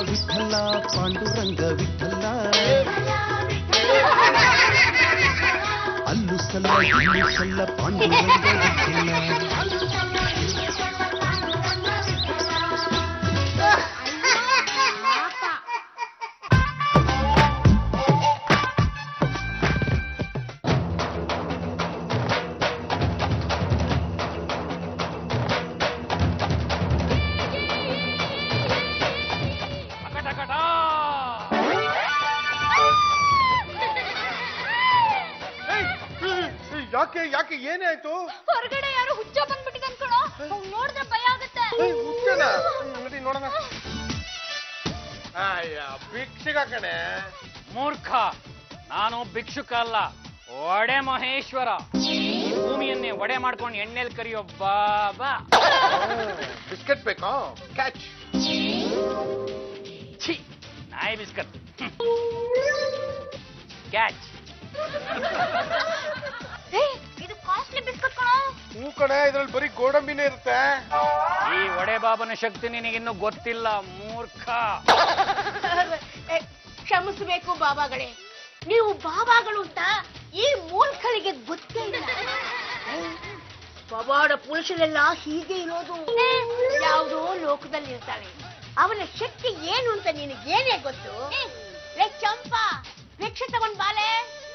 ವಿಠಲ ಪಾಂಡುರಂಗ ವಿಠಲ ಅಲ್ಲು ಸಲ್ಲ ಇಲ್ಲು ಸಲ್ಲ ಪಾಂಡುರಂಗ ವಿಠಲ ಅಕಟಕಟ ಯಾಕೆ ಯಾಕೆ ಏನೇ ಆಯ್ತು ಹೊರಗಡೆ ಯಾರೋ ಹುಚ್ಚ ಬಂದ್ಬಿಟ್ಟಿದೆ ಅನ್ಕೊಳೋ ಅವ್ನ್ ನೋಡಿದ್ರೆ ಭಯ ಆಗುತ್ತೆ ಏಯ್, ಹುಚ್ಚನ ನಡಿ ನೋಡೋಣ ಅಯ್ಯ ಭಿಕ್ಷಿಗ ಕಣೆ ಮೂರ್ಖ ನಾನು ಭಿಕ್ಷುಕ ಅಲ್ಲ ಒಡೆ ಮಹೇಶ್ವರ ಈ ಭೂಮಿಯನ್ನೇ ಒಡೆ ಮಾಡ್ಕೊಂಡು ಎಣ್ಣೆಲ್ ಕರಿಯೋ ಬಾಬಾ ಬಿಸ್ಕೆಟ್ ಬೇಕಾ ಕ್ಯಾಚ್ ಛೀ ನಾಯಿ ಬಿಸ್ಕತ್ ಕ್ಯಾಚ್ ಏಯ್, ಇದು ಕಾಸ್ಟ್ಲಿ ಬಿಸ್ಕಟ್ ಕಣೋ ಹೂ ಕಣೆ ಇದ್ರಲ್ಲಿ ಬರೀ ಗೋಡಂಬಿನೇ ಇರುತ್ತೆ ಈ ಒಡೆ ಬಾಬನ ಶಕ್ತಿ ನಿನಗಿನ್ನೂ ಗೊತ್ತಿಲ್ಲ ಮೂರ್ಖ ಏ, ಕ್ಷಮಿಸಬೇಕು ಬಾಬಾಗಳೇ ನೀವು ಬಾಬಾಗಳು ಅಂತ ಈ ಮೂರ್ಖರಿಗೆ ಗೊತ್ತೇ ಇಲ್ಲ ಪವಾಡ ಪುರುಷರೆಲ್ಲ ಹೀಗೆ ಇರೋದು ಯಾವುದೋ ಲೋಕದಲ್ಲಿ ಇರ್ತಾಳೆ ಅವನ ಶಕ್ತಿ ಏನು ಅಂತ ನಿನಗೇನೇ ಗೊತ್ತು ಲೇ ಚಂಪಾ ಭಿಕ್ಷೆ ತಗೊಂಡ್ ಬಾಲೆ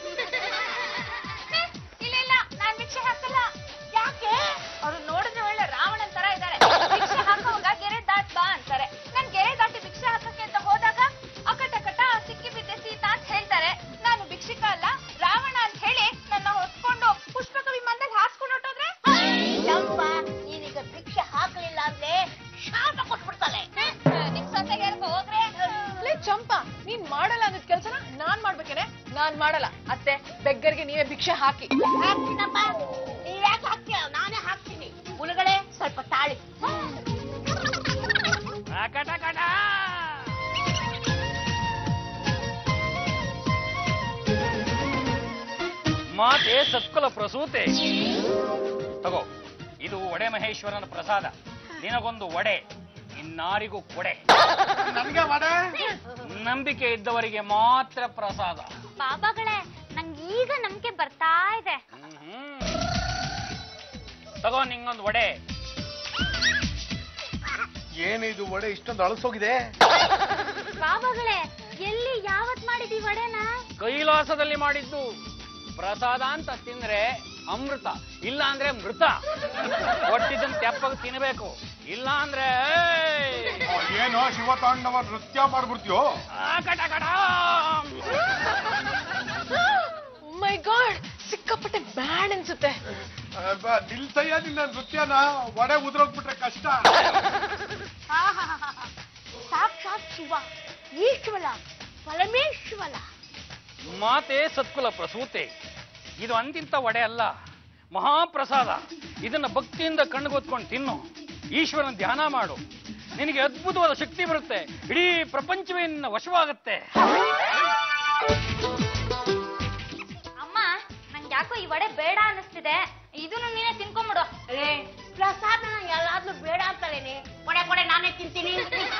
ಇಲ್ಲ ಇಲ್ಲ ನಾನ್ ಭಿಕ್ಷೆ ಹಾಕಲ್ಲ ಯಾಕೆ ಅವ್ರು ನೋಡಿದ್ರೆ ಒಳ್ಳೆ ರಾವಣನ್ ತರ ಇದ್ದಾರೆ ಭಿಕ್ಷೆ ಹಾಕೋವಾಗ ಗೆರೆ ದಾಟ್ ಬಾ ಅಂತಾರೆ ನಾನ್ ಗೆರೆ ದಾಟಿ ಭಿಕ್ಷೆ ಹಾಕಕ್ಕೆ ಅಂತ ಹೋದಾಗ ಅಕಟಕಟ ಸಿಕ್ಕಿ ಬಿದ್ದೆ ಸೀತಾ ಅಂತ ಹೇಳ್ತಾರೆ ನಾನು ಭಿಕ್ಷಿಕ ಅಲ್ಲ ರಾವಣ ಅಂತ ಹೇಳಿ ನನ್ನ ಹೊತ್ಕೊಂಡು ಪುಷ್ಪಕ ವಿಮಾನದಲ್ಲಿ ಹಾಸ್ಕೊಂಡು ಹೊಟ್ಟೋದ್ರೆ ಚಂಪಾ ನೀನೀಗ ಭಿಕ್ಷೆ ಹಾಕಲಿಲ್ಲ ಅಂದ್ರೆ ಶಾಪ ಕೊಟ್ಬಿಡ್ತಾಳೆ ನಿಮ್ ಸೊಸೆಗೆ ಹೇಳ್ಕೊ ಹೋಗ್ರೆ ಲೇ ಚಂಪಾ ನೀನ್ ಮಾಡಲ್ಲ ಅನ್ನೋದ್ ಕೆಲ್ಸನ ನಾನ್ ಮಾಡ್ಬೇಕೇನೆ ನಾನ್ ಮಾಡಲ್ಲ ಅತ್ತೆ ಬೆಗ್ಗರ್ಗೆ ನೀವೇ ಭಿಕ್ಷೆ ಹಾಕಿ ಹಾಕ್ತೀನಪ್ಪ ನೀವ್ ಯಾಕೆ ಹಾಕ್ತೀಯ ನಾನೇ ಹಾಕ್ತೀನಿ ಹುಳುಗಳೇ ಸ್ವಲ್ಪ ತಾಳಿ ಅಕಟಕಟ ಮಾತೆ ಸತ್ಕುಲ ಪ್ರಸೂತೆ ತಗೋ ಇದು ಒಡೆ ಮಹೇಶ್ವರನ ಪ್ರಸಾದ ನಿನಗೊಂದು ಒಡೆ ಇನ್ನಾರಿಗೂ ಕೊಡೆ ನನ್ಗೆ ಮಾಡೆ ನಂಬಿಕೆ ಇದ್ದವರಿಗೆ ಮಾತ್ರ ಪ್ರಸಾದ ಬಾಬಾಗಳೇ ನಂಗೆ ಈಗ ನಂಬಿಕೆ ಬರ್ತಾ ಇದೆ ಹ್ಮ್. ತಗೋ ನಿಂಗೊಂದು ಒಡೆ ಏನಿದು ಒಡೆ ಇಷ್ಟೊಂದು ಅಳಸೋಗಿದೆ ಬಾಬಾಗಳೇ ಎಲ್ಲಿ ಯಾವತ್ ಮಾಡಿದೀವಿ ವಡೆನ ಕೈಲಾಸದಲ್ಲಿ ಮಾಡಿದ್ದು ಪ್ರಸಾದ ಅಂತ ತಿಂದ್ರೆ ಅಮೃತ ಇಲ್ಲ ಅಂದ್ರೆ ಮೃತ ಒಟ್ಟಿದ್ದನ್ ತೆಪ್ಪಗೆ ತಿನ್ಬೇಕು ಇಲ್ಲ ಅಂದ್ರೆ ಏನೋ ಶಿವತಾಂಡವ ನೃತ್ಯ ಮಾಡ್ಬಿಡ್ತೀಯೋ ಆಕಟಕಟ. ಮೈ ಗಾಡ್ ಸಿಕ್ಕಾಪಟ್ಟೆ ಬ್ಯಾಡ್ ಅನ್ಸುತ್ತೆ ನಿಲ್ಸಯ್ಯ ನಿನ್ನ ನೃತ್ಯನ ಒಡೆ ಉದ್ರೋಗ್ಬಿಟ್ರೆ ಕಷ್ಟ ಸಾಕ್ಷಾತ್ ಶಿವ ಈಶ್ವರ ಪರಮೇಶ್ವರ ಮಾತೆ ಸತ್ಕುಲ ಪ್ರಸೂತೆ ಇದು ಅಂತಿಂತ ಒಡೆ ಅಲ್ಲ ಮಹಾಪ್ರಸಾದ ಇದನ್ನ ಭಕ್ತಿಯಿಂದ ಕಣ್ಗೊತ್ಕೊಂಡು ತಿನ್ನು ಈಶ್ವರನ ಧ್ಯಾನ ಮಾಡು ನಿನಗೆ ಅದ್ಭುತವಾದ ಶಕ್ತಿ ಬರುತ್ತೆ ಇಡೀ ಪ್ರಪಂಚವೇ ನಿನ್ನ ವಶವಾಗುತ್ತೆ ಅಮ್ಮ ನಂಗೆ ಯಾಕೋ ಈ ವಡೆ ಬೇಡ ಅನ್ನಿಸ್ತಿದೆ ಇದನ್ನು ನೀನೇ ತಿನ್ಕೊಂಬಿಡು ಅರೇ ಪ್ರಸಾದನ ಎಲ್ಲಾದ್ರೂ ಬೇಡ ಅಂತಾರೇನೆ ಕೊಡೆ ಕೊಡೆ ನಾನೇ ತಿಂತೀನಿ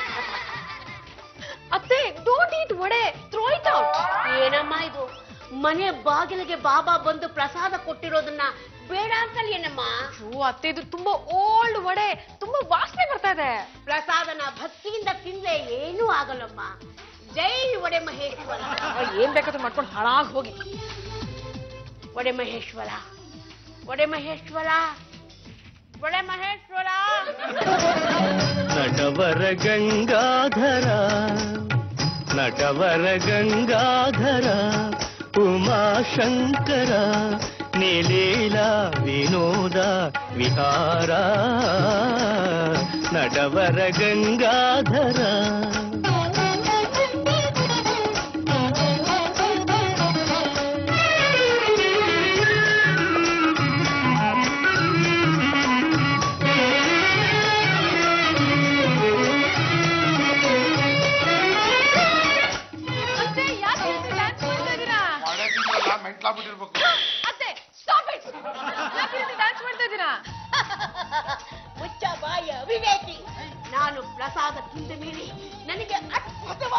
ಅತ್ತೆ don't eat vada throw it out ಏನಮ್ಮ ಇದು ಮನೆ ಬಾಗಿಲಿಗೆ ಬಾಬಾ ಬಂದು ಪ್ರಸಾದ ಕೊಟ್ಟಿರೋದನ್ನ ಬೇಡ ಅಂತಲ್ಲಿ ಏನಮ್ಮ ಓ ಅತ್ತೆ ಇದು ತುಂಬಾ ಓಲ್ಡ್ ವಡೆ ತುಂಬಾ ವಾಸನೆ ಬರ್ತಾ ಇದೆ ಪ್ರಸಾದನ ಭಕ್ತಿಯಿಂದ ತಿಂದ್ರೆ ಏನೂ ಆಗಲ್ಲಮ್ಮ ಜೈ ಒಡೆ ಮಹೇಶ್ವರ ಏನ್ ಬೇಕಾದ್ರೂ ಮಾಡ್ಕೊಂಡು ಹಾಳಾಗ್ ಹೋಗಿ ಒಡೆ ಮಹೇಶ್ವರ ಒಡೆ ಮಹೇಶ್ವರ ಒಡೆ ಮಹೇಶ್ವರ ನಟವರ ಗಂಗಾಧರ ನಟವರ ಗಂಗಾಧರ ಉಮಾಶಂಕರ ನಿಲೀಲ ವಿನೋದ ವಿಹಾರ ನಟವರ ಗಂಗಾಧರ ಅತ್ತೆ ಯಾಕೆ ಡ್ಯಾನ್ಸ್ ಮಾಡ್ತಾ ಇದ್ದೀರಾ ಒಡೆ ತಿಂದ್ರಲ್ಲ ಮೆಂಟ್ಲಾಗ್ಬಿಟ್ಟಿರ್ಬೇಕು ಅತ್ತೆ ಸ್ಟಾಪ್ ಇಟ್ ಯಾಕೆ ಡ್ಯಾನ್ಸ್ ಮಾಡ್ತಾ ಇದ್ದೀರಾ ಮುಚ್ಚ ಬಾಯ ವಿವೇಕಿ ನಾನು ಪ್ರಸಾದ ತಿಂದ ಮೇಲೆ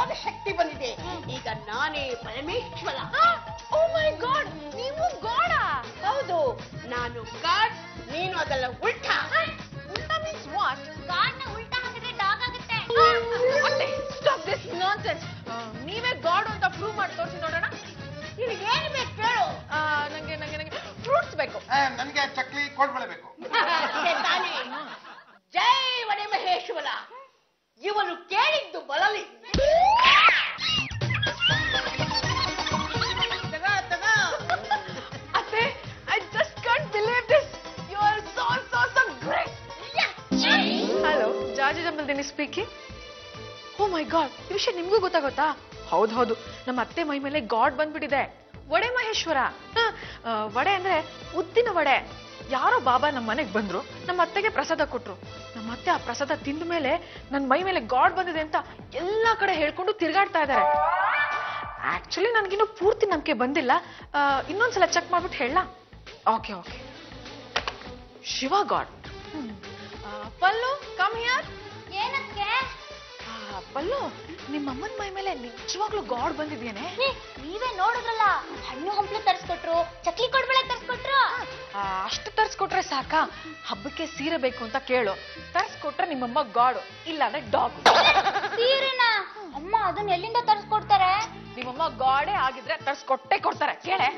ಅದ್ಭುತವಾದ ಶಕ್ತಿ ಬಂದಿದೆ ಈಗ ನಾನೇ ಪರಮೇಶ್ವರ ಓ ಮೈ ಗಾಡ್ ನೀವು ಗಾಡ ಹೌದು ನಾನು ಗಾಡ್ ನೀನು ಅದೆಲ್ಲ ಉಲ್ಟಾ ಉಲ್ಟಾ ಮೀನ್ಸ್ ವಾಟ್ ಗಾಡ್ನ ಉಲ್ಟಾ ಹಾಕಿದ್ರೆ ಡಾಗ್ ಆಗುತ್ತೆ ಸ್ಟಾಪ್ ದಿಸ್ ನಾನ್ಸೆನ್ಸ್ ನೀವೇ ಗಾಡ್ ಅಂತ ಪ್ರೂವ್ ಮಾಡಿ ತೋರಿಸಿ ನೋಡೋಣ ನಿನಗೆ ಏನು ಬೇಕು ಕೇಳು ಆ, ನಂಗೆ ನಂಗೆ ನಂಗೆ ಫ್ರೂಟ್ಸ್ ಬೇಕು ನನ್ಗೆ ಚಕ್ಲಿ ಕೋಡ್ಬಳೆ ಬೇಕು ಅಷ್ಟೇ ತಾನೇ ಜೈ ವಡೆ ಮಹೇಶ್ವರ ಇವನು ಕೇಳಿದ್ದು ಬರಲಿ ತಗೋ, ತಗೋ. ಅತ್ತೆ I just can't believe this you are so so so great hello Jaji ಜಂಬಲ್ದಿನಿ ಸ್ಪೀಕಿಂಗ್ ಓ ಮೈ ಗಾಡ್ ಈ ವಿಷಯ ನಿಮ್ಗೂ ಗೊತ್ತಾಗುತ್ತಾ ಹೌದು ಹೌದು ನಮ್ಮ ಅತ್ತೆ ಮೈ ಮೇಲೆ ಗಾಡ್ ಬಂದ್ಬಿಟ್ಟಿದೆ ವಡೆ ಮಹೇಶ್ವರ ಹ, ಆ, ವಡೆ ಅಂದ್ರೆ ಉದ್ದಿನ ವಡೆ ಯಾರೋ ಬಾಬಾ ನಮ್ಮ ಮನೆಗೆ ಬಂದ್ರು ನಮ್ಮ ಅತ್ತೆಗೆ ಪ್ರಸಾದ ಕೊಟ್ರು ನಮ್ಮ ಅತ್ತೆ ಆ ಪ್ರಸಾದ ತಿಂದ ಮೇಲೆ ನನ್ನ ಮೈ ಮೇಲೆ ಗಾಡ್ ಬಂದಿದೆ ಅಂತ ಎಲ್ಲಾ ಕಡೆ ಹೇಳ್ಕೊಂಡು ತಿರ್ಗಾಡ್ತಾ ಇದ್ದಾರೆ ಆಕ್ಚುಲಿ ನನ್ಗಿನ್ನೂ ಪೂರ್ತಿ ನಂಬಿಕೆ ಬಂದಿಲ್ಲ ಆ, ಇನ್ನೊಂದ್ಸಲ ಚೆಕ್ ಮಾಡ್ಬಿಟ್ಟು ಹೇಳ okay okay Shiva god Pallu come here ಏನಕ್ಕೆ ಪಲ್ಲು ನಿಮ್ಮ ಅಮ್ಮನ ಮೈ ಮೇಲೆ ನಿಜವಾಗ್ಲೂ ಗಾಡ್ ಬಂದಿದ್ಯೇನೆ ಏ, ನೀವೇ ನೋಡಿದ್ರಲ್ಲ ಹಣ್ಣು ಹಂಪ್ಲು ತರಿಸ್ಕೊಟ್ರು ಚಕ್ಲಿ ಕೊಡ್ಬೇಳೆ ತರಿಸ್ಕೊಟ್ರು ಆ, ಅಷ್ಟು ತರ್ಸ್ಕೊಟ್ರೆ ಸಾಕ ಹಬ್ಬಕ್ಕೆ ಸೀರೆ ಬೇಕು ಅಂತ ಕೇಳು ತರ್ಸ್ಕೊಟ್ರೆ ನಿಮ್ಮಮ್ಮ ಗಾಡು ಇಲ್ಲ ಅಂದ್ರೆ ಡಾಗ್ ಸೀರೆನ ಅಮ್ಮ ಅದನ್ನ ಎಲ್ಲಿಂದ ತರಿಸ್ಕೊಡ್ತಾರೆ ನಿಮ್ಮಮ್ಮ ಗಾಡೇ ಆಗಿದ್ರೆ ತರ್ಸ್ಕೊಟ್ಟೆ ಕೊಡ್ತಾರೆ ಕೇಳೆ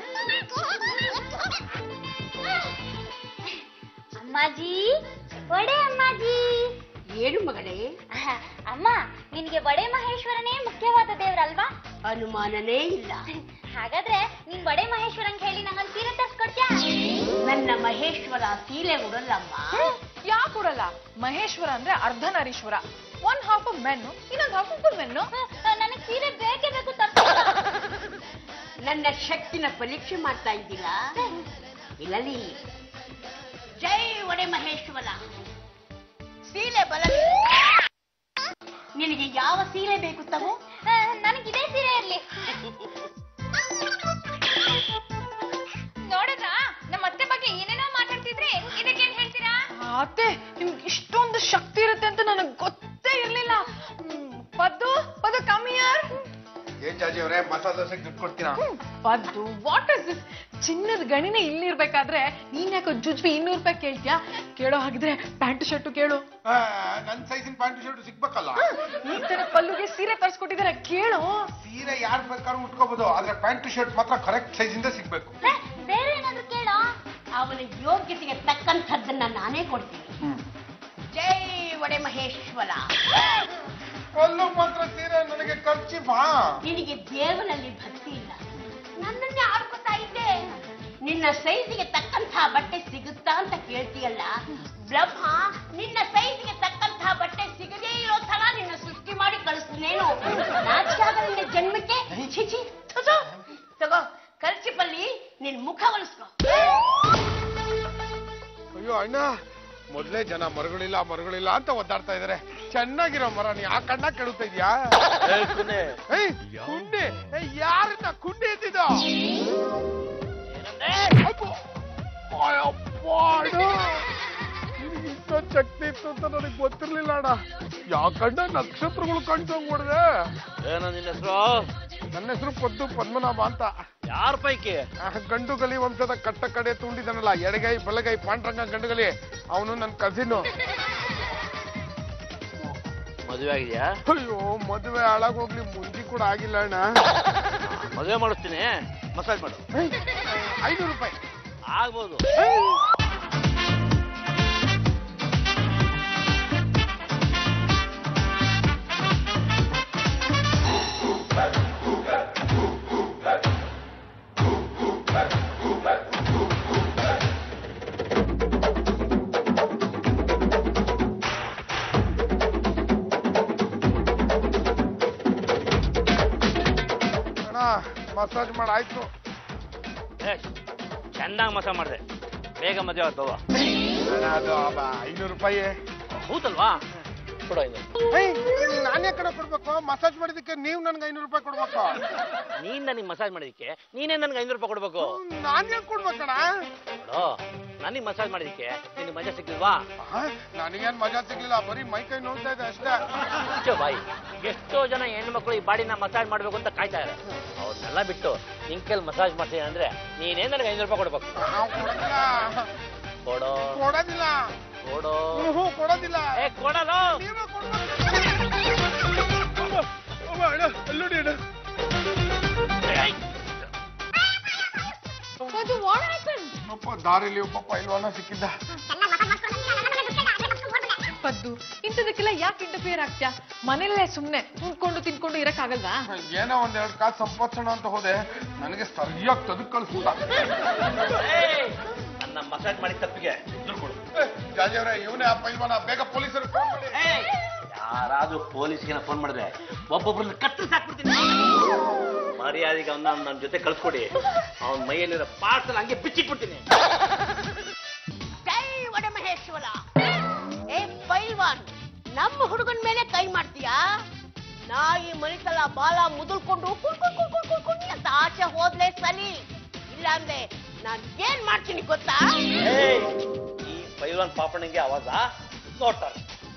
ಅಮ್ಮಾಜಿ ವಡೆ ಅಮ್ಮಾಜಿ ಏನು ಮಗಳೇ ಆಹಾ, ಅಮ್ಮ ನಿನಗೆ ವಡೆ ಮಹೇಶ್ವರನೇ ಮುಖ್ಯವಾದ ದೇವ್ರಲ್ವಾ ಅನುಮಾನನೇ ಇಲ್ಲ ಹಾಗಾದ್ರೆ ನೀನ್ ವಡೆ ಮಹೇಶ್ವರಂಗ್ ಹೇಳಿ ನಂಗೊಂದ್ ಸೀರೆ ತರ್ಸ್ಕೊಡ್ತ್ಯಾ ನನ್ನ ಮಹೇಶ್ವರ ಸೀರೆ ಉಡಲ್ಲಮ್ಮ ಯಾಕೆ ಕೊಡಲ್ಲ ಮಹೇಶ್ವರ ಅಂದ್ರೆ ಅರ್ಧನಾರೀಶ್ವರ ಒನ್ ಹಾಫ್ ಮೆನ್ನು ಇನ್ನೊಂದು ಹಾಫ್ ಫುಲ್ ಮೆನ್ನು ನನಗ್ ಸೀರೆ ಬೇಕೇ ಬೇಕು ತರ್ಸ್ಕೊಡು. ನನ್ನ ಶಕ್ತಿನ ಪರೀಕ್ಷೆ ಮಾಡ್ತಾ ಇದ್ದೀರಾ ಇಲ್ಲಲಿ ಜೈ ಒಡೆ ಮಹೇಶ್ವರ ಸೀರೆ ಬರಲಿ ನಿನಗೆ ಯಾವ ಸೀರೆ ಬೇಕು ತಗೋ ಆ, ನನಗ್ ಇದೇ ಸೀರೆ ಇರ್ಲಿ ನೋಡಿದ್ರಾ ನಮ್ಮ ಅತ್ತೆ ಬಗ್ಗೆ ಏನೇನೋ ಮಾತಾಡ್ತಿದ್ರಿ ಇದಕ್ಕೇನ್ ಹೇಳ್ತೀರಾ ಅತ್ತೆ ನಿಮ್ಗೆ ಇಷ್ಟೊಂದು ಶಕ್ತಿ ಇರುತ್ತೆ ಅಂತ ನನಗೆ ಗೊತ್ತೇ ಇರ್ಲಿಲ್ಲ ಹ್ಮ್, ಪದ್ದು ಪದ್ದು ಕಮ್ಮಿಯರ್ ಏನ್ ಜಾಜಿ ಅವರೇ ಮಸಾಲ ದೋಸೆಗೆ ದುಡ್ಡು ಕೊಡ್ತೀರಾ ಪದ್ದು ವಾಟ್ ಇಸ್ ದಿಸ್ ಚಿನ್ನದ ಗಣಿನೇ ಇಲ್ಲಿರ್ಬೇಕಾದ್ರೆ ನೀನ್ ಯಾಕೋ ಜುಜ್ಬಿ ಇನ್ನೂರು ರೂಪಾಯಿ ಕೇಳ್ತ್ಯಾ ಕೇಳೋ ಹಾಗಿದ್ರೆ ಪ್ಯಾಂಟ್ ಶರ್ಟು ಕೇಳು ಆ, ನನ್ ಸೈಜಿನ ಪ್ಯಾಂಟ್ ಶರ್ಟ್ ಸಿಗ್ಬೇಕಲ್ಲ ಈ ತರ ಪಲ್ಲುಗೆ ಸೀರೆ ತರ್ಸ್ಕೊಟ್ಟಿದ್ದಾರೆ ಕೇಳು ಸೀರೆ ಯಾರು ಬೇಕಾದ್ರೂ ಉಟ್ಕೋಬಹುದು ಆದ್ರೆ ಪ್ಯಾಂಟ್ ಶರ್ಟ್ ಮಾತ್ರ ಕರೆಕ್ಟ್ ಸೈಜ್ ಇಂದ ಸಿಗ್ಬೇಕು ಹೇ, ಬೇರೆ ಏನಾದ್ರು ಕೇಳೋ ಅವನ ಯೋಗ್ಯತೆಗೆ ತಕ್ಕಂಥದ್ದನ್ನ ನಾನೇ ಕೊಡ್ತೀನಿ ಜೈ ಒಡೆ ಮಹೇಶ್ವರ ಅಲ್ಲೂ ಮಾತ್ರ ಸೀರೆ ನನಗೆ ಖರ್ಚಿ ಬಾ ನಿನಗೆ ದೇವನಲ್ಲಿ ಭಕ್ತಿ ಇಲ್ಲ ನನ್ನನ್ನೇ ಆಡ್ಕೊತಾ ಇದ್ದೆ ನಿನ್ನ ಸೈಜಿಗೆ ತಕ್ಕಂಥ ಬಟ್ಟೆ ಸಿಗುತ್ತಾ ಅಂತ ಕೇಳ್ತೀಯಲ್ಲ ಬ್ರಹ್ಮ ನಿನ್ನ ಸೈಜಿಗೆ ತಕ್ಕಂಥ ಬಟ್ಟೆ ಸಿಗದೇ ಇರೋ ತರ ನಿನ್ನ ಸೃಷ್ಟಿ ಮಾಡಿ ಕಳಿಸ್ತೀನೇನು ನಾಚಿಕಾಗ ನಿನ್ನ ಜನ್ಮಕ್ಕೆ ಚಿಚಿ ತುಸು. ತಗೋ ಕಲ್ಚಿಪಲ್ಲಿ ನಿನ್ ಮುಖ ಒಲಿಸ್ಕೊ ಅಯ್ಯೋ ಅಣ್ಣ ಮೊದ್ಲೇ ಜನ ಮರಗಳಿಲ್ಲ ಮರಗಳಿಲ್ಲ ಅಂತ ಒದ್ದಾಡ್ತಾ ಇದಾರೆ ಚೆನ್ನಾಗಿರೋ ಮರ ನೀ ಆ ಕಣ್ಣ ಕೆಡುತ್ತಾ ಇದ್ಯಾ ಏಯ್, ಕುಂಡೆ ಏಯ್, ಯಾರನ್ನ ಕುಂಡೆ ಎದ್ದಿದ್ದು ಅಬ್ಬೋ. ಅಯ್ಯಪ್ಪ, ಅಣ್ಣ. ನಿನಗೆ ಇಷ್ಟೊಂದ್ ಶಕ್ತಿ ಇತ್ತು ಅಂತ ನನಗೆ ಗೊತ್ತಿರ್ಲಿಲ್ಲ ಅಣ್ಣ ಯಾಕಂಡ ನಕ್ಷತ್ರಗಳು ಕಣ್ಸಂಗ್ ಹೊಡೆದೆ ಏನೋ ನಿನ್ನ ಹೆಸರು ನನ್ನ ಹೆಸರು ಪದ್ದು ಪದ್ಮನಾಭ ಅಂತ ಯಾರ ಪೈಕಿ ಆ, ಗಂಡು ಗಲಿ ವಂಶದ ಕಟ್ಟ ಕಡೆ ತುಂಡಿದನಲ್ಲ ಎಡಗೈ ಬಲಗೈ ಪಾಂಡ್ರಂಗ ಗಂಡುಗಲಿ ಅವನು ನನ್ನ ಕಸಿನು ಮದುವೆ ಆಗಿದ್ಯಾ ಅಯ್ಯೋ ಮದುವೆ ಹಾಳಾಗೋಗ್ಲಿ ಮುಂಜಿ ಕೂಡ ಆಗಿಲ್ಲ ಅಣ್ಣ ಮದುವೆ ಮಾಡಿಸ್ತೀನಿ ಮಸಾಜ್ ಮಾಡು ಐನೂರು ರೂಪಾಯಿ ಆಗ್ಬೋದು ಅಣ್ಣ ಮಸಾಜ್ ಮಾಡಾಯ್ತು ಏ ಚೆನ್ನಾಗಿ ಮಸಾಜ್ ಮಾಡಿದೆ ಬೇಗ ಮದುವೆ ಆಗ್ತವ ಅಣ್ಣ, ಅದು ಐನೂರು ರೂಪಾಯಿ ಹೌದಲ್ವಾ ಕೊಡು ಐನೂರು ಏಯ್ ನಾನೇ ಕಡೆ ಕೊಡ್ಬೇಕು ಮಸಾಜ್ ಮಾಡಿದಕ್ಕೆ ನೀವು ನನ್ಗೆ ಐನೂರು ರೂಪಾಯಿ ಕೊಡ್ಬೇಕು ನೀನ್ ನನಗೆ ಮಸಾಜ್ ಮಾಡಿದಕ್ಕೆ ನೀನೇ ನನ್ಗೆ ಐನೂರು ರೂಪಾಯಿ ಕೊಡ್ಬೇಕು ನಾನೇ ಕೊಡ್ಬೇಕಣ ನೋಡು ನನಗೆ ಮಸಾಜ್ ಮಾಡಿದಕ್ಕೆ ನಿನಗೆ ಮಜಾ ಸಿಕ್ಕಿಲ್ವಾ ನನಗೇನ್ ಮಜಾ ಸಿಗ್ಲಿಲ್ಲ ಬರೀ ಮೈ ಕೈ ನೋಡ್ತಾ ಇದೆ ಅಷ್ಟೇ ಮುಚ್ಚು ಬಾಯಿ ಎಷ್ಟೋ ಜನ ಹೆಣ್ಮಕ್ಳು ಈ ಬಾಡಿನ ಮಸಾಜ್ ಮಾಡ್ಬೇಕು ಅಂತ ಕಾಯ್ತಾ ಇದ್ದಾರೆ ಅವ್ರನ್ನೆಲ್ಲ ಬಿಟ್ಟು ನಿನ್ ಕೈಲಿ ಮಸಾಜ್ ಮಾಡ್ತೀನಿ ಅಂದ್ರೆ ನೀನೇ ನನಗೆ ಐನೂರು ರೂಪಾಯಿ ಕೊಡ್ಬೇಕು ನಾವು ಕೊಡೋದಿಲ್ಲ ಕೊಡೋ ಕೊಡೋದಿಲ್ಲ ಕೊಡೋ ಹ್ಞೂ ಕೊಡೋದಿಲ್ಲ ಏ ಕೊಡಲು ನೀವೇ ಕೊಡ್ಬೇಕು ಅವ್ವ, ಅಣ್ಣ, ಅಲ್ಲ್ ನೋಡಿ ಅಣ್ಣ. ಅದು ವಾಟ್ ಹ್ಯಾಪನ್ ಒಬ್ಬ ದಾರಿಲಿ ಒಬ್ಬ ಪೈಲ್ವಾನ ಸಿಕ್ಕಿದ್ದ ಪದ್ದು ಇಂಥದಕ್ಕೆಲ್ಲ ಯಾಕೆ ಇಂಟರ್ಫಿಯರ್ ಆಗ್ತ್ಯಾ ಮನೇಲೇ ಸುಮ್ನೆ ಉಣ್ಕೊಂಡು ತಿನ್ಕೊಂಡು ಇರಕ್ಕಾಗಲ್ವಾ ಏನೋ ಒಂದೆರಡು ಕಾಸು ಸಂಪಾದಿಸೋಣ ಅಂತ ಹೋದೆ ನನಗೆ ಸರಿಯಾಗಿ ತದಕ್ ಕಳಿಸ್ಬಿಟ್ಟ ನನ್ನ ಮಸಾಜ್ ಮಾಡಿದ ತಪ್ಪಿಗೆ ದುಡ್ಡು ಕೊಡು ಜಾಜಿಯವ್ರೆ ಇವನೇ ಆ ಪೈಲ್ವಾನ ಬೇಗ ಪೊಲೀಸರು ಫೋನ್ ಮಾಡಿ ಯಾರಾದ್ರೂ ಪೊಲೀಸ್ಗೆ ಫೋನ್ ಮಾಡಿದ್ರೆ ಒಬ್ಬೊಬ್ರನ್ನ ಕತ್ತು ಸಾಕ್ಬಿಡ್ತೀನಿ ಮರ್ಯಾದೆಗೆ ಅವನ್ನ ನನ್ನ ಜೊತೆ ಕಳ್ಸ್ಕೊಡಿ ಅವನ ಮೈಯಲ್ಲಿರೋ ಪಾರ್ಸಲ್ ಹಂಗೆ ಬಿಚ್ಚಿಟ್ಬಿಡ್ತೀನಿ ಜೈ ಒಡೆ ಮಹೇಶ್ವರ ಏ ಪೈಲ್ವಾನ್ ನಮ್ಮ ಹುಡುಗನ್ ಮೇಲೆ ಕೈ ಮಾಡ್ತೀಯಾ ನಾಯಿ ಮರಿತಲ ಬಾಲ ಮುದುಲ್ಕೊಂಡು ಕುಣ್ ಕುಣ್ ಕುಣ್ ಕುಣ್ ಕುಣ್ ಕುಣ್ ಅಂತ ಆಚೆ ಹೋದ್ಲೆ ಸಲಿ ಇಲ್ಲಾಂದ್ರೆ ನಾನ್ ಏನ್ ಮಾಡ್ತೀನಿ ಗೊತ್ತಾ ಏಯ್, ಈ ಪೈಲ್ವಾನ್ ಪಾಪಣ್ಣಂಗೆ ಆವಾಜ ನೋಡ್ತಾರೆ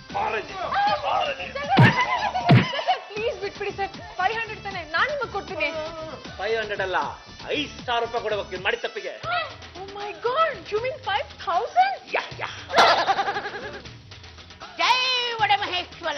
ಪ್ಲೀಸ್ ಬಿಟ್ಬಿಡಿ ಸರ್ ಫೈವ್ ಹಂಡ್ರೆಡ್ ತಾನೆ ನಾನು ನಿಮಗೆ ಕೊಡ್ತೀನಿ ಫೈವ್ ಹಂಡ್ರೆಡ್ ಅಲ್ಲ ಐದು ಸಾವಿರ ರೂಪಾಯಿ ಕೊಡ್ಬೇಕು ನೀನ್ ಮಾಡಿದ ತಪ್ಪಿಗೆ oh my god you mean five thousand ya, ya. ಜೈ ಒಡೆ ಮಹೇಶ್ವರ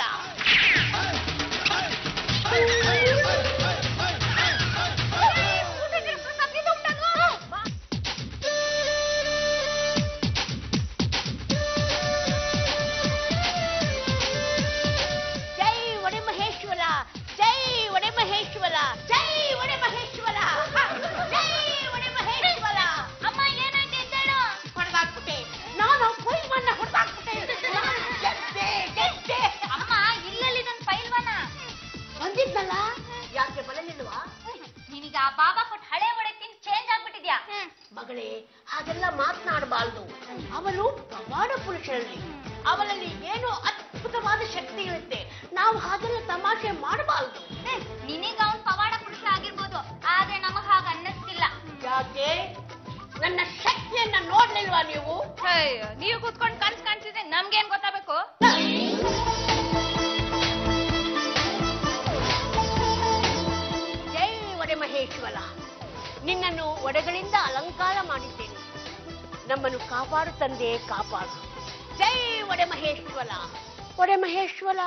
ಜೈ ಒಡೆ ಮಹೇಶ್ವರ ಜೈ ಒಡೆ ಮಹೇಶ್ವರ ಜೈ ಒಡೆ ಮಹೇಶ್ವರ ಜೈ ಒಡೆ ಮಹೇಶ್ವರ ಅಮ್ಮ ಏನಾಯ್ತು ಅಂತೇಳು ಹೊಡೆದಾಕ್ಬಿಟ್ಟೆ ನಾನು ಪೈಲ್ವನ್ನ ಹೊಡೆದಾಕ್ಬಿಟ್ಟೆ ಗೆದ್ದೆ ಗೆದ್ದೆ ಅಮ್ಮ ಇಲ್ಲಲ್ಲಿ ನನ್ ಪೈಲ್ವಾನ ಬಂದಿದ್ನಲ್ಲ ಯಾಕೆ ಬರಲಿಲ್ವಾ ನಿನಗ ಆ ಬಾಬಾ ಕೊಟ್ಟು ಹಳೆ ಒಡೆ ತಿಂದು ಚೇಂಜ್ ಆಗ್ಬಿಟ್ಟಿದ್ಯಾ ಮಗಳೇ ಹಾಗೆಲ್ಲ ಮಾತನಾಡಬಾರ್ದು ಅವನು ಪ್ರಮಾಣ ಪುರುಷರಲ್ಲಿ ಅವನಲ್ಲಿ ಏನೋ ಅದ್ಭುತವಾದ ಶಕ್ತಿ ಇರುತ್ತೆ ನಾವು ಹಾಗೆಲ್ಲ ತಮಾಷೆ ಮಾಡಬಾರ್ದು ನಿನಗ ಅವನ್ ಪವಾಡ ಪುರುಷ ಆಗಿರ್ಬೋದು ಆದ್ರೆ ನಮಗ್ ಹಾಗ ಅನ್ನಿಸ್ತಿಲ್ಲ ಯಾಕೆ ನನ್ನ ಶಕ್ತಿಯನ್ನ ನೋಡ್ಲಿಲ್ವಾ ನೀವು ನೀವು ಕೂತ್ಕೊಂಡು ಕನ್ಸ್ ಕಾಣಿಸಿದ್ರೆ ನಮ್ಗೇನ್ ಗೊತ್ತಾಗಬೇಕು ಜೈ ಒಡೆ ಮಹೇಶ್ವರ ನಿನ್ನನ್ನು ಒಡೆಗಳಿಂದ ಅಲಂಕಾರ ಮಾಡಿದ್ದೇನೆ ನಮ್ಮನ್ನು ಕಾಪಾಡು ತಂದೆ ಕಾಪಾಡು ಜೈ ಒಡೆ ಮಹೇಶ್ವರ ಒಡೆ ಮಹೇಶ್ವರ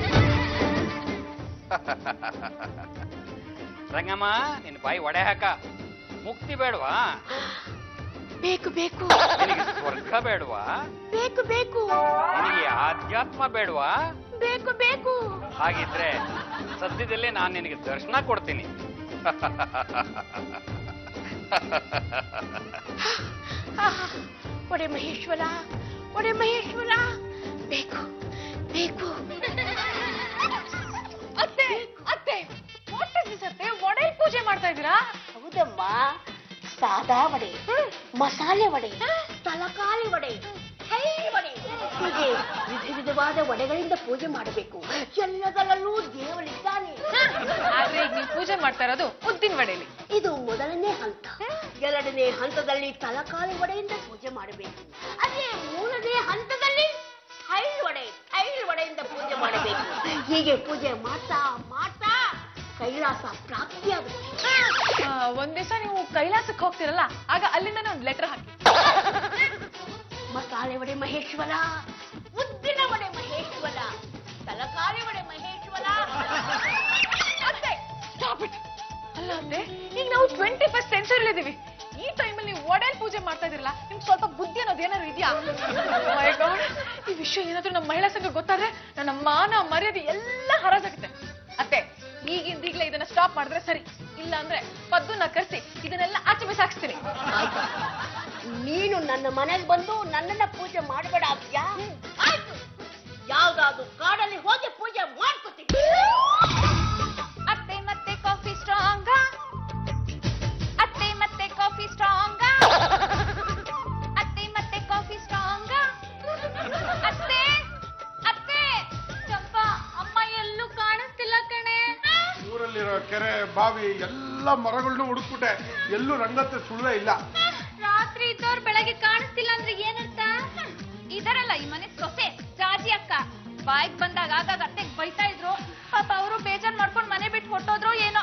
ರಂಗಮ್ಮ ನಿನ್ನ ಬಾಯಿ ಒಡೆ ಹಾಕ ಮುಕ್ತಿ ಬೇಡವಾ ಬೇಕು ಬೇಕು ನಿನಗೆ ಸ್ವರ್ಗ ಬೇಡವಾ ಬೇಕು ಬೇಕು ನಿನಗೆ ಆಧ್ಯಾತ್ಮ ಬೇಡವಾ ಬೇಕು ಬೇಕು ಹಾಗಿದ್ರೆ ಸದ್ಯದಲ್ಲೇ ನಾನು ನಿನಗೆ ದರ್ಶನ ಕೊಡ್ತೀನಿ ಆಹಾ, ಒಡೆ ಮಹೇಶ್ವರ ಒಡೆ ಮಹೇಶ್ವರ ಬೇಕು ಬೇಕು ಅತ್ತೆ ಅತ್ತೆ ವಾಟ್ ಇಸ್ ದಿಸ್ ಅತ್ತೆ ಒಡೆಲ್ ಪೂಜೆ ಮಾಡ್ತಾ ಇದ್ದೀರಾ ಹೌದಮ್ಮ ಸಾದಾ ವಡೆ ಮಸಾಲೆ ವಡೆ ತಲಕಾಲಿ ವಡೆ ಹೈ ವಡೆ ಹೀಗೆ ವಿಧ ವಿಧವಾದ ವಡೆಗಳಿಂದ ಪೂಜೆ ಮಾಡಬೇಕು ಎಲ್ಲದರಲ್ಲೂ ದೇವರಿದ್ದಾನೆ ಆದ್ರೆ ಈಗ ನೀವು ಪೂಜೆ ಮಾಡ್ತಾ ಇರೋದು ಉದ್ದಿನ ವಡೆಲಿ ಇದು ಮೊದಲನೇ ಹಂತ ಎರಡನೇ ಹಂತದಲ್ಲಿ ತಲಕಾಲಿ ವಡೆಯಿಂದ ಪೂಜೆ ಮಾಡಬೇಕು ಅದೇ ಮೂರನೇ ಹಂತದಲ್ಲಿ ಐಲ್ ವಡೆ ಐಲ್ ವಡೆಯಿಂದ ಪೂಜೆ ಮಾಡಬೇಕು ಹೀಗೆ ಪೂಜೆ ಮಾಡ್ತಾ ಮಾಡ್ತಾ ಕೈಲಾಸ ಪ್ರಾಪ್ತಿಯಾಗುತ್ತೆ ಆ, ಒಂದ್ ದಿವಸ ನೀವು ಕೈಲಾಸಕ್ಕೆ ಹೋಗ್ತಿರಲ್ಲ ಆಗ ಅಲ್ಲಿಂದನೇ ಒಂದು ಲೆಟರ್ ಹಾಕಿ ಮಸಾಲೆ ವಡೆ ಮಹೇಶ್ವರ ಉದ್ದಿನ ವಡೆ ಮಹೇಶ್ವರ ತಲಕಾಲಿ ವಡೆ ಮಹೇಶ್ವರ ಅತ್ತೆ stop it. ಅಲ್ಲ ಅತ್ತೆ ಈಗ ನಾವು ಟ್ವೆಂಟಿ ಫಸ್ಟ್ ಸೆಂಚುರಿ ಇದೀವಿ ಈ ಟೈಮಲ್ಲಿ ನೀವು ಒಡೆಲ್ ಪೂಜೆ ಮಾಡ್ತಾ ಇದಿರಲ್ಲ ನಿಮ್ಗೆ ಸ್ವಲ್ಪ ಬುದ್ಧಿ ಅನ್ನೋದು ಏನಾದ್ರು ಇದೆಯಾ My God, ಈ ವಿಷಯ ಏನಾದ್ರೂ ನಮ್ಮ ಮಹಿಳಾ ಸಂಘ ಗೊತ್ತಾದ್ರೆ ನನ್ನ ಮಾನ ಮರ್ಯಾದೆ ಎಲ್ಲ ಹರಾಜಾಗುತ್ತೆ ಅತ್ತೆ ಈಗಿಂದೀಗ್ಲೇ ಇದನ್ನ ಸ್ಟಾಪ್ ಮಾಡಿದ್ರೆ ಸರಿ ಇಲ್ಲ ಅಂದ್ರೆ ಪದ್ದುನ ಕರ್ಸಿ ಇದನ್ನೆಲ್ಲ ಆಚೆ ಬಿಸಾಕ್ಸ್ತೀನಿ ಆಯ್ತಾ ನೀನು ನನ್ನ ಮನೆಗೆ ಬಂದು ನನ್ನನ್ನ ಪೂಜೆ ಮಾಡಬೇಡ ಅಂತ್ಯಾ ಆಯ್ತು ಯಾವ್ದಾದ್ರು ಕಾಡಲ್ಲಿ ಹೋಗಿ ಪೂಜೆ ಮಾಡ್ಕೊತೀನಿ ಅತ್ತೆ ಮತ್ತೆ ಕಾಫಿ ಸ್ಟ್ರಾಂಗ ಅತ್ತೆ ಮತ್ತೆ ಕಾಫಿ ಸ್ಟ್ರಾಂಗ ಅತ್ತೆ ಮತ್ತೆ ಕಾಫಿ ಸ್ಟ್ರಾಂಗ ಅತ್ತೆ ಅತ್ತೆ ಚಮ್ ಕೆರೆ ಬಾವಿ ಎಲ್ಲ ಮರಗಳನ್ನೂ ಹುಡುಕ್ಬಿಟ್ಟೆ ಎಲ್ಲೂ ರಂಗತ್ತೆ ಸುಳ್ಳೆ ಇಲ್ಲ ರಾತ್ರಿ ಇದ್ದವ್ರು ಬೆಳಗ್ಗೆ ಕಾಣಿಸ್ತಿಲ್ಲ ಅಂದ್ರೆ ಏನರ್ಥ ಇದರಲ್ಲ ಈ ಮನೆ ಸೊಸೆ ಜಾಜಿ ಅಕ್ಕ ಬಾಯ್ಗ್ ಬಂದಾಗ ಆಗಾಗ ಅತ್ತೆಗ್ ಬೈತಾ ಇದ್ರು ಪಾಪ ಅವರು ಬೇಜಾರ್ ಮಾಡ್ಕೊಂಡ್ ಮನೆ ಬಿಟ್ಟು ಹೊಟ್ಟೋದ್ರು ಏನೋ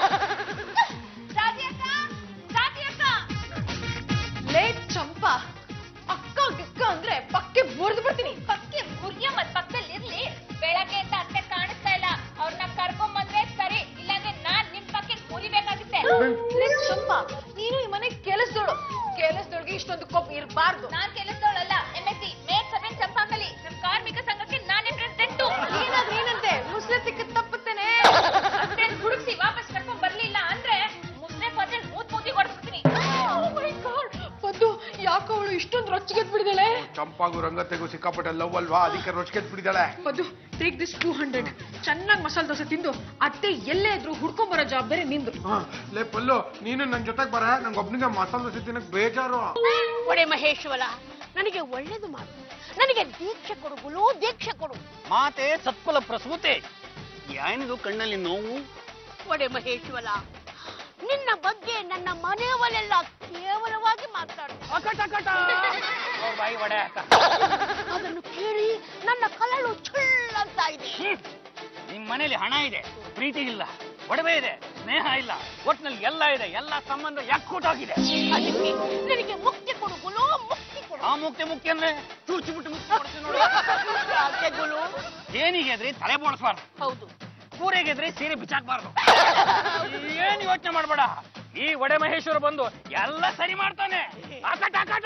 ಜಾಜಿ ಅಕ್ಕ ಜಾಜಿ ಅಕ್ಕ ಲೇಟ್ ಚಂಪಾ ಅಕ್ಕ ಗಿಕ್ಕ ಅಂದ್ರೆ ಪಕ್ಕೆ ಮುರಿದು ಬಿಡ್ತೀನಿ ಪಕ್ಕೆ ಹುರಿಯ ಮತ್ ಪಕ್ಕದಲ್ಲಿ ಇರ್ಲಿ ಬೆಳಗ್ಗೆ ಅಂತ ಅತ್ತೆ ಕಾಣಿಸ್ತಾ ಇಲ್ಲ ಅವ್ರನ್ನ ಕರ್ಕೊಂಡ್ ಬಂದ್ರೆ ಸರಿ ಇಲ್ಲಾಂದ್ರೆ ನಾನ್ ನಿಮ್ ಪಕ್ಕೆ ಮುರಿಬೇಕಾಗುತ್ತೆ ಲೇಟ್ ಚಂಪಾ ನೀನು ಈ ಮನೆ ಕೆಲಸದೋಳು ಕೆಲಸದೊಳಗೆ ಇಷ್ಟೊಂದು ಕೊಬ್ಬು ಇರಬಾರ್ದು ನಾನ್ ಕೆಲಸದವಳಲ್ಲ ಎಂ ಎಸ್ ಸಿ ಮೇಡ್ ಸಭೆ ಚಂಪಾಕಲಿ ನಮ್ ಕಾರ್ಮಿಕ ಸಂಘಕ್ಕೆ ನಾನೇ ಪ್ರೆಸಿಡೆಂಟು ಏನಾದ್ರೂ ಏನಂತೆ ಮುಸ್ಲೆ ಸಿಕ್ಕ ತಪ್ಪುತ್ತೇನೆ ಅಷ್ಟೇ ಹುಡುಕ್ಸಿ ವಾಪಸ್ ಕರ್ಕೊಂಡ್ ಬರ್ಲಿಲ್ಲ ಅಂದ್ರೆ ಮುಸ್ರೆ ಪಾತ್ರೆ ಮೂತ್ ಮೂತಿ ಹೊಡ್ಬಿಡ್ತೀನಿ ಪದ್ದು ಯಾಕೋ ಅವಳು ಇಷ್ಟೊಂದು ರೊಚ್ಚಿಗೆದ್ ಬಿಡಿದಾಳೆ ಚಂಪಾಗೂ ರಂಗತ್ತೆಗೂ ಸಿಕ್ಕಾಪಟ್ಟೆ ಲವ್ ಅಲ್ವಾ ಅದಕ್ಕೆ ರೊಚ್ಕೆತ್ ಬಿಟ್ಟಿದ್ದಾಳೆ Paddu take this two hundred ಚೆನ್ನಾಗಿ ಮಸಾಲೆ ದೋಸೆ ತಿಂದು ಅತ್ತೆ ಎಲ್ಲೇ ಇದ್ರು ಹುಡ್ಕೊಂಡ್ ಬರೋ ಜವಾಬ್ದಾರಿ ನಿಂದು ಹಾ, ಲೇ ಪಲ್ಲು ನೀನು ನನ್ ಜೊತೆಗ್ ಬರ ನಂಗೆ ಒಬ್ನಿಗೆ ಮಸಾಲೆ ದೋಸೆ ತಿನ್ನಕ್ ಬೇಜಾರು ಒಡೆ ಮಹೇಶ್ವರ ನನಗೆ ಒಳ್ಳೇದು ಮಾಡು ನನಗೆ ದೀಕ್ಷೆ ಕೊಡು ಗುಲು ದೀಕ್ಷೆ ಕೊಡು ಮಾತೆ ಸತ್ಕುಲ ಪ್ರಸೂತೆ ಏನಿದು ಕಣ್ಣಲ್ಲಿ ನೋವು ಒಡೆ ಮಹೇಶ್ವರ ನಿನ್ನ ಬಗ್ಗೆ ನನ್ನ ಮನೆಯವರೆಲ್ಲ ಕೇವಲವಾಗಿ ಮಾತಾಡ್ತಾರೆ ಅಕಟ ಅಕಟ. ಅವ್ರ್ ಬಾಯಿ ಒಡೆ ಹಾಕ ಅದನ್ನು ಕೇಳಿ ನನ್ನ ಕಲಳು ಚುಳ್ಳಂತ ಇದೆ ಹ್ಮ್. ನಿಮ್ ಮನೇಲಿ ಹಣ ಇದೆ ಪ್ರೀತಿ ಇಲ್ಲ ಒಡವೆ ಇದೆ ಸ್ನೇಹ ಇಲ್ಲ ಒಟ್ನಲ್ಲಿ ಎಲ್ಲ ಇದೆ ಎಲ್ಲ ಸಂಬಂಧ ಯಾಕೂಟಾಗಿದೆ ಅದಕ್ಕೆ ನನಗೆ ಮುಕ್ತಿ ಕೊಡು ಗುಲು ಮುಕ್ತಿ ಕೊಡು ಆ ಮುಕ್ತಿ ಮುಕ್ತಿ ಅಂದ್ರೆ ಚೂಚಿ ಬಿಟ್ಟು ಮುಕ್ತಿ ಕೊಡ್ತೀನಿ ನೋಡಿ ಯಾಕೆ ಗುಲು ಏನಿಗೆ ಎದ್ರಿ ತಲೆ ಬೋಳಿಸ್ಬಾರ್ದು ಹೌದು ಕೂರೆಗೆ ಎದ್ರಿ ಸೀರೆ ಬಿಚ್ಚಾಕ್ಬಾರ್ದು ಏನ್ ಯೋಚನೆ ಮಾಡ್ಬೇಡ ಈ ಒಡೆ ಮಹೇಶ್ವರ ಬಂದು ಎಲ್ಲ ಸರಿ ಮಾಡ್ತಾನೆ ಅಕಟ ಅಕಟ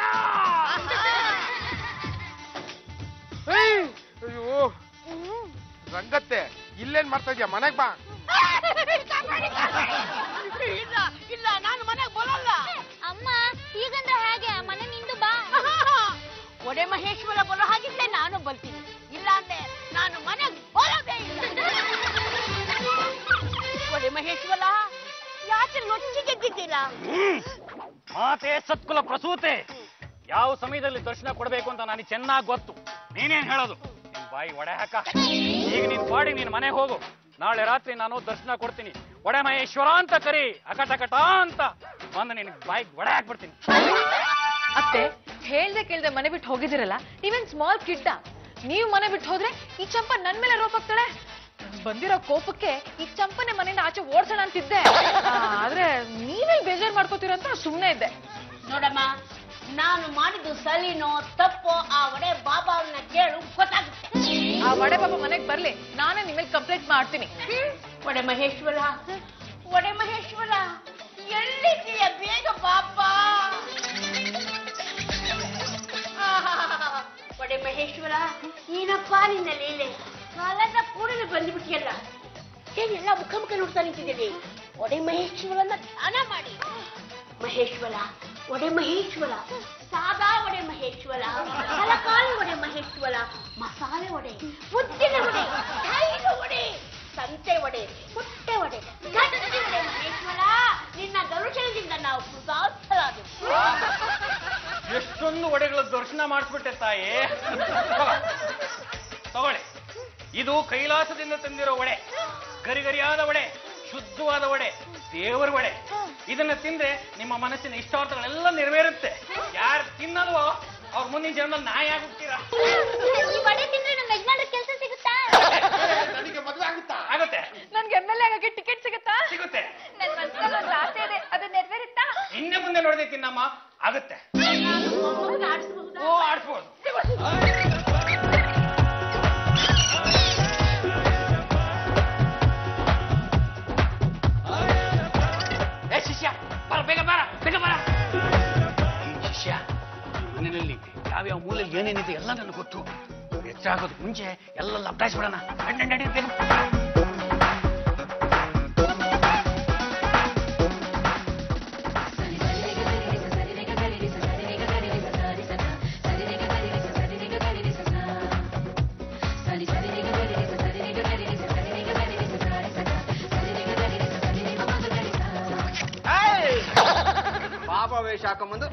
ಏಯ್! ಅಯ್ಯೋ ರಂಗತ್ತೆ ಇಲ್ಲೇನ್ ಮಾಡ್ತಾ ಇದ್ಯಾ ಮನೆಗ್ ಬಾ ಇಲ್ಲ ಇಲ್ಲ ನಾನು ಮನೆಗೆ ಬರಲ್ಲ ಅಮ್ಮ ಈಗಂದ್ರೆ ಹೇಗೆ ಮನೆ ನಿಂದು ಬಾ ಒಡೆ ಮಹೇಶ್ವರ ಬರೋ ಹಾಗಿದ್ರೆ ನಾನು ಬರ್ತೀನಿ ಇಲ್ಲ ಅಂದ್ರೆ ನಾನು ಮನೆಗೆ ಬರೋದೇ ಇಲ್ಲ ಒಡೆ ಮಹೇಶ್ವರ ಯಾಕೆ ಲೊಚ್ಚಿಗೆದ್ದಿದ್ದೀರಾ ಮಾತೆ ಸತ್ಕುಲ ಪ್ರಸೂತೆ ಯಾವ ಸಮಯದಲ್ಲಿ ದರ್ಶನ ಕೊಡಬೇಕು ಅಂತ ನನಗೆ ಚೆನ್ನಾಗಿ ಗೊತ್ತು ನೀನೇನ್ ಹೇಳೋದು ನಿನ್ ಬಾಯಿ ಒಡೆ ಹಾಕ ಈಗ ನಿನ್ ಪಾಡಿ ನೀನ್ ಮನೆಗೆ ಹೋಗು ನಾಳೆ ರಾತ್ರಿ ನಾನು ದರ್ಶನ ಕೊಡ್ತೀನಿ ಒಡೆ ಮಹೇಶ್ವರ ಅಂತ ಕರಿ ಅಕಟಕಟ ಅಂತ ಬಂದು ನಿನ್ ಬಾಯಿಗೆ ಒಡೆ ಹಾಕ್ಬಿಡ್ತೀನಿ ಅತ್ತೆ ಹೇಳ್ದೆ ಕೇಳ್ದೆ ಮನೆ ಬಿಟ್ಟು ಹೋಗಿದಿರಲ್ಲ ನೀವೇನ್ ಸ್ಮಾಲ್ ಕಿಡ್ಡ ನೀವು ಮನೆ ಬಿಟ್ಟು ಹೋದ್ರೆ ಈ ಚಂಪ ನನ್ ಮೇಲೆ ರೋಪ್ ಹಾಕ್ತಾಳೆ ಬಂದಿರೋ ಕೋಪಕ್ಕೆ ಈ ಚಂಪನೆ ಮನೆಯಿಂದ ಆಚೆ ಓಡ್ಸೋಣ ಅಂತಿದ್ದೆ ಆ, ಆದ್ರೆ ನೀವೇ ಬೇಜಾರ್ ಮಾಡ್ಕೋತೀರ ಅಂತ ಸುಮ್ನೆ ಇದ್ದೆ ನೋಡಮ್ಮ ನಾನು ಮಾಡಿದ್ದು ಸಲಿನೋ ತಪ್ಪೋ ಆ ಒಡೆ ಬಾಬಾವನ್ನ ಕೇಳು ಗೊತ್ತಾಗುತ್ತೆ ಆ ವಡೆ ಪಾಪ ಮನೆಗ್ ಬರ್ಲಿ ನಾನೇ ನಿಮಗೆ ಕಂಪ್ಲೇಂಟ್ ಮಾಡ್ತೀನಿ ಒಡೆ ಮಹೇಶ್ವರ ಒಡೆ ಮಹೇಶ್ವರ ಎಲ್ಲಿದ್ದೀಯ ಬೇಗ ಪಾಪ ಒಡೆ ಮಹೇಶ್ವರ ಏನಪ್ಪ ನಿನ್ನ ಲೀಲೆ ಕಾಲದ ಕೂಡಲೇ ಬಂದ್ಬಿಟ್ಟಿಯಲ್ಲ ಏನೆಲ್ಲ ಮುಖ ಮುಖ ನೋಡ್ತಾ ನಿಂತಿದ್ದೀನಿ ಒಡೆ ಮಹೇಶ್ವರನ ಧ್ಯಾನ ಮಾಡಿ ಮಹೇಶ್ವರ ಒಡೆ ಮಹೇಶ್ವರ ಸಾದಾ ಒಡೆ ಮಹೇಶ್ವರ ತಲಕಾಲು ಒಡೆ ಮಹೇಶ್ವರ ಮಸಾಲೆ ಒಡೆ ಮುದ್ದಿನ ಒಡೆ ಕಾಯಿನ ಒಡೆ ಸಂತೆ ಒಡೆ ಪುಟ್ಟೆ ಒಡೆ ಗಟ್ಟಿ ಒಡೆ ಮಹೇಶ್ವರ ನಿನ್ನ ದರ್ಶನದಿಂದ ನಾವು ಕೃತಾರ್ಥರಾದೆವು ಎಷ್ಟೊಂದು ಒಡೆಗಳ ದರ್ಶನ ಮಾಡಿಸ್ಬಿಟ್ಟೆ ತಾಯಿ ತಗೋ. ತಗೊಳ್ಳಿ ಇದು ಕೈಲಾಸದಿಂದ ತಂದಿರೋ ಒಡೆ ಗರಿಗರಿಯಾದ ಒಡೆ ಶುದ್ಧವಾದ ಒಡೆ ದೇವರ ಒಡೆ ಇದನ್ನ ತಿಂದ್ರೆ ನಿಮ್ಮ ಮನಸ್ಸಿನ ಇಷ್ಟಾರ್ಥಗಳೆಲ್ಲ ನೆರವೇರುತ್ತೆ ಯಾರು ತಿನ್ನಲ್ವೋ ಅವ್ರ ಮುಂದಿನ ಜನ್ಮದಲ್ಲಿ ನಾಯಿ ಆಗ್ಬಿಡ್ತೀರಾ ಈ ವಡೆ ತಿಂದ್ರೆ ನನ್ನ ಯಜಮಾನ ಕೆಲಸ ಸಿಗುತ್ತಾ ನನಗೆ ಮದ್ವೆ ಆಗುತ್ತಾ ನನ್ಗೆ ಎಮ್ ಎಲ್ ಎ ಆಗಕ್ಕೆ ಟಿಕೆಟ್ ಸಿಗುತ್ತಾ ಸಿಗುತ್ತೆ ನನ್ ಮನ್ಸಲ್ಲಿ ಒಂದು ಆಸೆ ಇದೆ ಅದು ನೆರವೇರುತ್ತಾ ಇನ್ನೇ ಮುಂದೆ ನೋಡಿದೆ ತಿನ್ನಮ್ಮ ಆಗುತ್ತೆ ಮೊಮ್ಮಗನ ಆಡಿಸಬಹುದಾ ಓ ಆಡ್ಸ್ಬೋದು ಏ ಶಿಷ್ಯ ಬರ ಬೇಗ ಬರ ಬೇಗ ಬರ ಈ ಶಿಷ್ಯ ಮನೆಯಲ್ಲಿ ಯಾವ್ಯಾವ ಮೂಲೆಯಲ್ಲಿ ಏನೇನಿದೆ ಎಲ್ಲ ನನಗೆ ಗೊತ್ತು ಎಚ್ಚರ ಆಗೋದು ಮುಂಚೆ ಎಲ್ಲ ಲಪ್ಟಾಯಿಸ್ಬಿಡೋಣ ನಡಿ, ನಡಿ, ಬೇಗ ಬಾಬಾ ವೇಷ ಹಾಕೊಂಬಂದು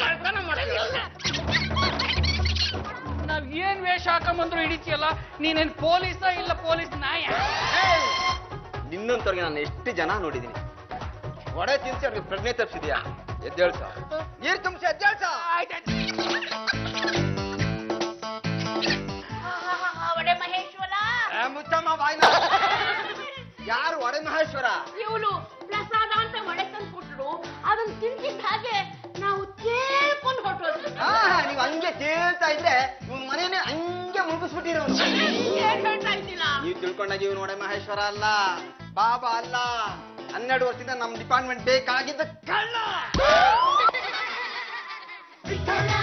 ನಾವ್ ಏನ್ ವೇಷ ಹಾಕೊಂಬಂದ್ರು ಹಿಡಿತೀಯಲ್ಲ ನೀನೇನ್ ಪೊಲೀಸ ಇಲ್ಲ ಪೊಲೀಸ್ ನಾಯ ನಿನ್ನ ನಿನ್ನಂತವ್ರಿಗೆ ನಾನು ಎಷ್ಟು ಜನ ನೋಡಿದೀನಿ ಒಡೆ ತಿನ್ಸಿ ಅವ್ರಿಗೆ ಪ್ರಜ್ಞೆ ತಪ್ಪಿಸಿದ್ಯಾ ಎದ್ದೇಳ್ಸ ನೀರ್ ತುಂಬಿಸಿ ಎದ್ದೇಳ್ಸ ಒಡೆ ಮಹೇಶ್ವರ ಏ, ಮುಚ್ಚಮ್ಮ ಬಾಯ್ನ ಯಾರು ಒಡೆ ಮಹೇಶ್ವರ ಇವಳು ಪ್ರಸಾದ ಅಂತ ಒಡೆ ತಂದು ಕೊಟ್ರು ಅದನ್ನ ತಿಂತಿದ್ದ ಹಾಗೆ ನಾವು ತೇಳ್ಕೊಂಡು ಹೊರಟೋದ್ವಿ ಆ, ನೀವ್ ಹಂಗೆ ಕೇಳ್ತಾ ಇದ್ರೆ ಇವ್ನ ಮನೇನೆ ಹಂಗೆ ಮುಗಿಸ್ಬಿಟ್ಟಿರೋ ಏನ್ ಹೇಳ್ತಾ ಇದ್ದೀರಾ ನೀವು ತಿಳ್ಕೊಂಡಾಗ ಇವ್ನು ಒಡೆ ಮಹೇಶ್ವರ ಅಲ್ಲ ಬಾಬಾ ಅಲ್ಲ ಹನ್ನೆರಡು ವರ್ಷದಿಂದ ನಮ್ ಡಿಪಾರ್ಟ್ಮೆಂಟ್ ಬೇಕಾಗಿದ್ದ ಕಳ್ಳ ಕಳ್ಳ